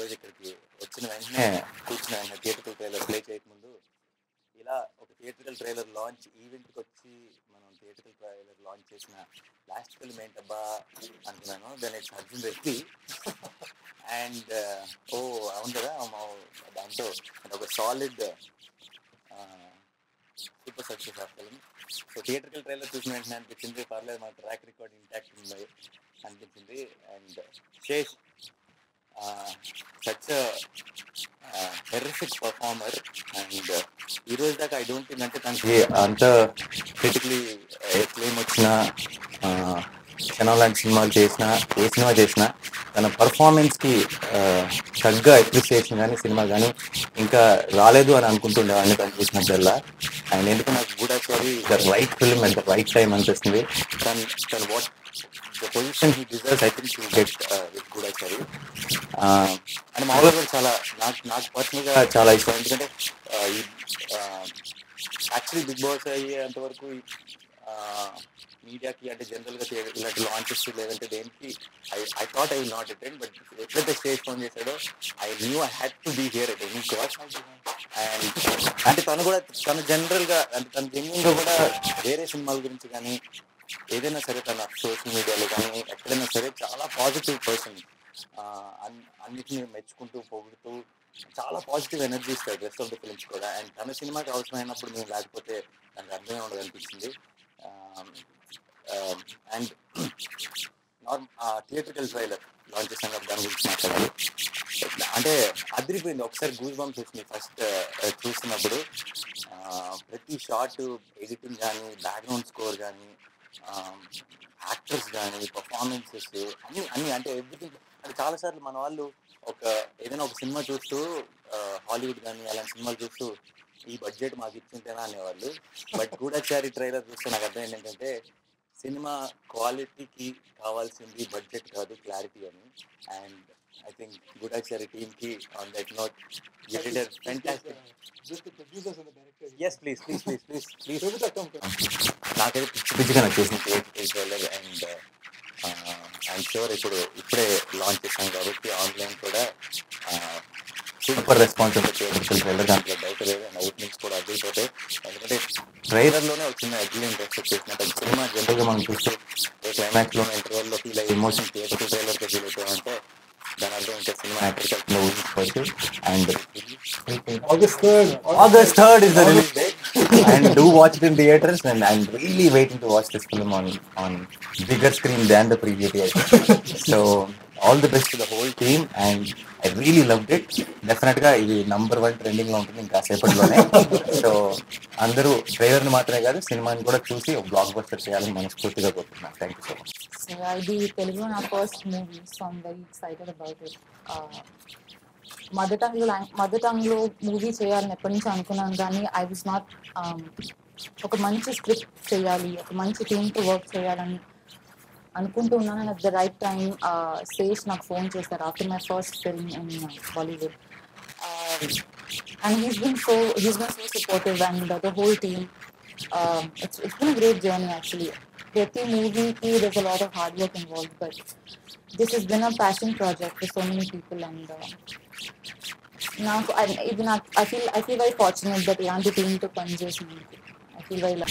రోజు ఇక్కడికి వచ్చిన వెంటనే కూర్చున్న వెంటనే థియేటర్ ట్రైలర్ ప్లే చేయకముందు ఇలా ఒక థియేట్రికల్ ట్రైలర్ లాంచ్ ఈవెంట్కి వచ్చి మనం థియేట్రికల్ ట్రైలర్ లాంచ్ చేసిన లాస్ట్ ఫిల్మ్ ఏంటబ్బా అనుకున్నాను దాని ఇట్స్ అర్జున్ రెడ్డి అండ్ ఓ అవును కదా మా దాంతో అది ఒక సాలిడ్ సూపర్ సక్సెస్ ఆ ఫిల్మ్ సో థియేట్రికల్ ట్రైలర్ చూసిన వెంటనే అనిపించింది పర్లేదు మన ట్రాక్ రికార్డ్ ఇంటాక్ట్ ఉంది అనిపించింది and Sesh such terrific performer and ఈ రోజు దాకా ఐ డోంట్ థింక్ అంటే తనకి అంత క్రిటికలీ క్లెయిమ్ వచ్చిన క్షణం లాంటి సినిమాలు చేసిన ఏ సినిమా చేసినా తన పర్ఫార్మెన్స్కి తగ్గ అప్రిసియేషన్ కానీ సినిమా కానీ ఇంకా రాలేదు అని అనుకుంటుండేవాడిని తను చూసినప్పుడల్లా అండ్ ఎందుకు నాకు Goodachari the right film at the right time అనిపిస్తుంది తను తను what the position he deserves I think you get with Goodachari and మామూలుగా కూడా చాలా నాకు నాకు పర్సనల్గా చాలా ఇష్టం ఎందుకంటే uh, ఈ యాక్చువల్లీ బిగ్ బాస్ అయ్యేంత వరకు మీడియాకి అంటే జనరల్గా ఇలాంటి లాంచెస్ లేదంటే దేనికి I I thought I will not attend but ఎప్పుడైతే స్టేజ్ ఫోన్ చేశాడో I knew I had to be here at any cost and అంటే తను కూడా తను జనరల్గా అంటే తన జెన్యున్గా కూడా వేరే సినిమాల గురించి కానీ ఏదైనా సరే తన సోషల్ మీడియాలో కానీ ఎక్కడైనా సరే చాలా పాజిటివ్ పర్సన్ అన్నిటిని మెచ్చుకుంటూ పొగుడుతూ చాలా పాజిటివ్ ఎనర్జీ ఇస్తాడు రెస్ట్ ఆఫ్ ద ఫిల్మ్స్ కూడా అండ్ తన సినిమాకి అవసరమైనప్పుడు మేము లేకపోతే దానికి అర్థమే ఉండదు అనిపించింది అండ్ నార్మ్ థియేట్రికల్ ట్రైలర్ లాంచ్ చేసాం కదా దాని గురించి మాట్లాడాలి అంటే అదిరిపోయింది ఒకసారి గూస్ బంప్స్ వచ్చింది ఫస్ట్ చూస్తున్నప్పుడు ఆ, ప్రతి షార్ట్ ఎడిటింగ్ కానీ బ్యాక్గ్రౌండ్ స్కోర్ కానీ యాక్టర్స్ కానీ పర్ఫార్మెన్సెస్ అన్ని అన్ని అంటే ఎవ్రీథింగ్ అంటే చాలాసార్లు మన వాళ్ళు ఒక ఏదైనా ఒక సినిమా చూస్తూ హాలీవుడ్ కానీ అలాంటి సినిమాలు చూస్తూ ఈ బడ్జెట్ మాకు ఇచ్చింటేనా అనేవాళ్ళు బట్ గూఢచారి ట్రైలర్ చూస్తే నాకు అర్థం ఏంటంటే సినిమా క్వాలిటీకి కావాల్సింది బడ్జెట్ కాదు క్లారిటీ అని అండ్ ఐ థింక్ గూఢచారి టీమ్కి on that note fantastic just the producers and the director. Yes please please please please please Prabhuda, come, come. నాకైతే పిచ్చి పిచ్చిగా నచ్చేసింది theatre trailer and I'm sure ఇప్పుడు ఇప్పుడే లాంచ్ చేశాం కాబట్టి ఆన్లైన్ కూడా సూపర్ రెస్పాన్స్ ఉంటుంది థియేటర్ ట్రైలర్ దాంట్లో డౌట్ లేదు అండ్ ఓపెనింగ్స్ కూడా అదిరిపోతాయి ఎందుకంటే ట్రైలర్లోనే వచ్చిన ఎగ్జిలెంట్ ఎక్స్పెక్ట్ చేసినట్టు సినిమా జనరల్గా మనం చూస్తే క్లైమాక్స్లోనే ఇంటర్వెల్లో ఫీల్ అయ్యి ఎమోషన్ థియేటర్ ట్రైలర్తో ఫీల్ అవుతామంటే దాని అర్థం ఇంకా సినిమా యాక్టర్ ఊహించుకోవచ్చు and August 3rd. August 3rd is the release date. and do watch it in theaters. And I'm really waiting to watch this film on, on bigger screen than the previous year. so, all the best to the whole team. And I really loved it. Definitely గా ఇది number one trending లో ఉంటుంది ఇంకా సేపట్లోనే so అందరూ trailer ని మాత్రమే కాదు సినిమాని కూడా చూసి ఒక బ్లాక్ బస్టర్ చేయాలని మనస్ఫూర్తిగా కోరుతున్నాను thank you so much So ఇది తెలుగు నా first movie so I'm very excited about it mother tongue లో మదర్ టంగ్ లో మూవీ చేయాలని ఎప్పటి నుంచి అనుకున్నాను కానీ ఐ వాజ్ నాట్ ఒక మంచి స్క్రిప్ట్ చేయాలి ఒక మంచి టీమ్తో వర్క్ చేయాలని అనుకుంటూ ఉన్నాను at the right time Sesh నాకు ఫోన్ చేశారు after my first film in Bollywood and he's been so he's been so supportive and the whole team it's it's been great journey actually ప్రతి మూవీకి there's a lot of hard work involve but this is been a passion project for so many people and నాకు I- ఇది నాకు I feel I feel very fortunate that ఇలాంటి టీంతో పనిచేసినందుకు I feel very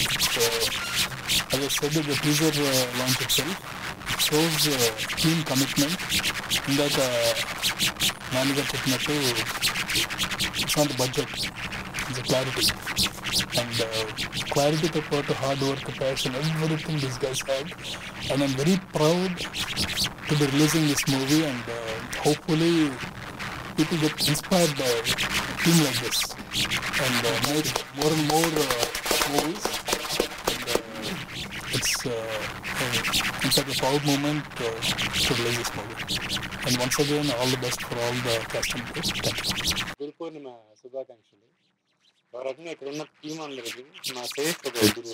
So, as I said, the teaser uh, launch itself shows uh, team commitment. ఇందాక నాన్నగారు చెప్పినట్టు it's not budget it's clarity and క్లారిటీతో పాటు hard work passion everything this guys had and I'm very proud to be releasing this movie and hopefully people get inspired by a team like this and uh, make more and more uh, movies. And, uh, it's uh, uh, it's like a proud moment uh, to release this movie. And once again, all the best for all the cast and crew. Thank you. Guru Purnima శుభాకాంక్షలు ఒక రకంగా ఇక్కడ ఉన్న team అందరికి మా safe ఒక గురువు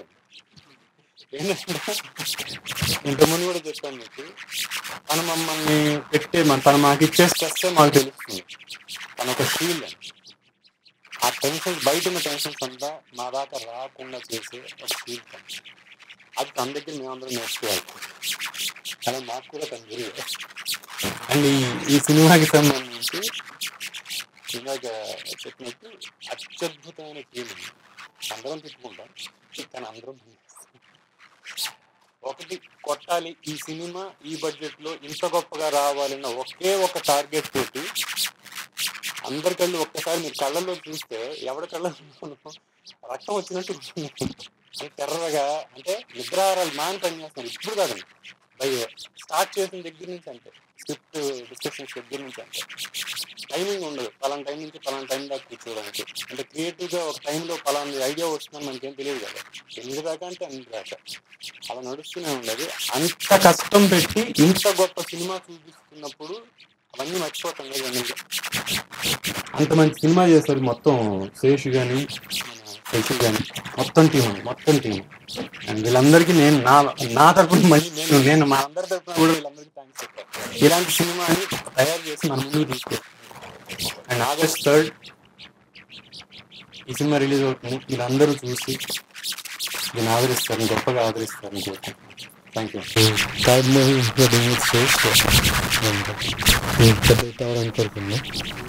ఏంటంటే ఇంతకుముందు కూడా చెప్పాను మీకు తను మమ్మల్ని పెట్టే మన తను మాకు ఇచ్చే స్ట్రెస్ మాకు తెలుస్తుంది తను ఒక షీల్ ఆ టెన్షన్స్ బయట ఉన్న టెన్షన్స్ అంతా మా దాకా రాకుండా చేసే ఒక షీల్ తను అది తన దగ్గర మేమందరం నేర్చుకోవాలి కానీ మాకు కూడా తన గురువు అండ్ ఈ ఈ సినిమాకి సంబంధించి ఇందాక చెప్పినట్టు అత్యద్భుతమైన ఫీలింగ్ అందరం తిట్టుకుంటాం కానీ అందరం పనిచేస్తాం. ఒకటి కొట్టాలి ఈ సినిమా ఈ బడ్జెట్ లో ఇంత గొప్పగా రావాలన్న ఒకే ఒక టార్గెట్ తోటి అందరి కళ్ళు ఒక్కసారి మీరు కళ్ళల్లో చూస్తే ఎవరి కళ్ళల్లో రక్తం వచ్చినట్టు ఉంటుంది. అంటే తెర్రగా అంటే నిద్రారాలు మాని పని చేస్తున్నారు ఇప్పుడు కాదండి బై స్టార్ట్ చేసిన దగ్గర నుంచి అంటే స్క్రిప్ట్ డిస్కషన్స్ దగ్గర నుంచి అంటే టైమింగ్ ఉండదు పలానా టైం నుంచి పలానా టైం దాకా కూర్చోవడానికి అంటే క్రియేటివ్ గా ఒక టైంలో పలానా ఐడియా వస్తుందని మనకేం తెలియదు కదా ఎనిమిది దాకా అంటే ఎనిమిది దాకా అలా నడుస్తూనే ఉండదు అంత కష్టం పెట్టి ఇంత గొప్ప సినిమా చూపిస్తున్నప్పుడు అవన్నీ మర్చిపోతాం కదా ఇవన్నీ. అంత మంచి సినిమా చేస్తారు మొత్తం శేష్ కానీ శశి కానీ మొత్తం టీం మొత్తం టీం అండ్ వీళ్ళందరికీ నేను నా నా తరపున మళ్ళీ నేను నేను మా అందరి తరపున కూడా వీళ్ళందరికీ థ్యాంక్స్ చెప్పాను ఇలాంటి సినిమాని తయారు చేసి మన ముందుకు తీసుకొచ్చాను అండ్ ఆగస్ట్ థర్డ్ ఈ సినిమా రిలీజ్ అవుతుంది వీళ్ళందరూ చూసి దీన్ని ఆదరిస్తారని గొప్పగా ఆదరిస్తారని కోరుకుంటున్నాను thank you third movie doing it safe పెద్ద హిట్ అవ్వడానికి కోరుకున్నాను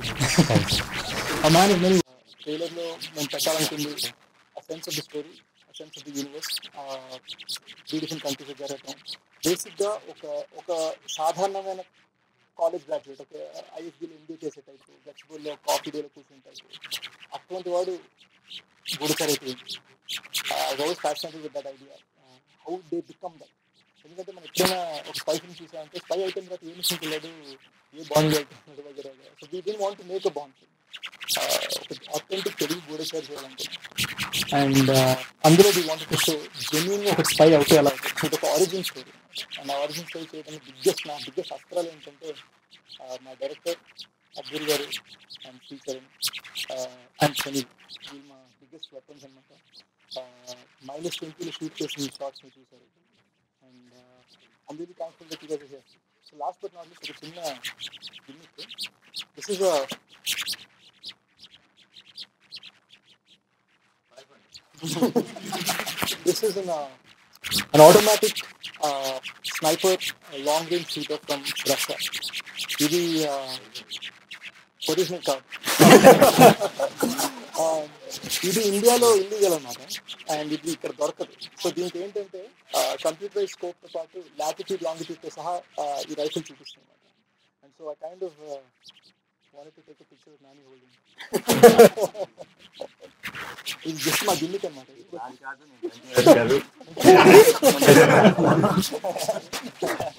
ఆ మ్యాన్ నేను ట్రైలర్లో నేను పెట్టాలనుకుంది ఆ సెన్స్ ఆఫ్ ది స్టోరీ ఆ sense of the universe three different countries జరగటం బేసిక్గా ఒక ఒక సాధారణమైన కాలేజ్ గ్రాడ్యుయేట్ ఒక ఐఎస్బీలో ఎంబీ చేసే టైపు గచ్చిబోల్లో కాఫీ డేలో కూర్చునే టైపు అటువంటి వాడు గుడిసర్ అయిపోయింది రోజు fashionable with that idea how they become that ఎందుకంటే మనం ఎప్పుడైనా ఒక స్పై ఫిల్మ్ చూసామంటే స్పై అయిపోయిన తర్వాత ఏ మిషన్ వెళ్ళాడు ఏ బాండ్ వెళ్తున్నాడు వగేరా so we didn't want to make a Bond ఒక ఆథెంటిక్ తెలుగు గోడేశ్వర్ చేయాలనుకుంటున్నాం అండ్ అందులో they want to show genuine ఒక స్పై అవుతే ఎలా ఉంటుంది ఇది ఒక ఆరిజిన్ స్టోరీ అండ్ ఆ ఆరిజిన్ స్టోరీ చేయడానికి బిగ్గెస్ట్ నా బిగ్గెస్ట్ అస్త్రాలు ఏంటంటే uh, మా డైరెక్టర్ అబ్దుల్ గారు అండ్ శ్రీకరణ్ అండ్ సునీల్ వీళ్ళు మా బిగ్గెస్ట్ వెపన్స్ అనమాట మైనస్ ట్వంటీలో షూట్ చేసిన షార్ట్స్ ని చూసారు అండ్ అందులో thankful that you guys here so last but not least ఒక చిన్న gimmick this is this is an, uh, an automatic uh, sniper uh, long range shooter from Russia. ఇది original కాదు ఇది ఇండియాలో ఇల్లీగల్ అన్నమాట అండ్ ఇది ఇక్కడ దొరకదు సో దీనికి ఏంటంటే కంప్యూటర్ స్కోప్ తో పాటు లాటిట్యూడ్ లాంగిట్యూడ్ తో సహా uh, ఈ రైఫిల్ చూపిస్తుంది అనమాట and so I kind of want to take picture of Nani holding ఇది జస్ట్ మా గిమ్మిక్ అనమాట నాది కాదు నేను పనిచేయలేదు కాదు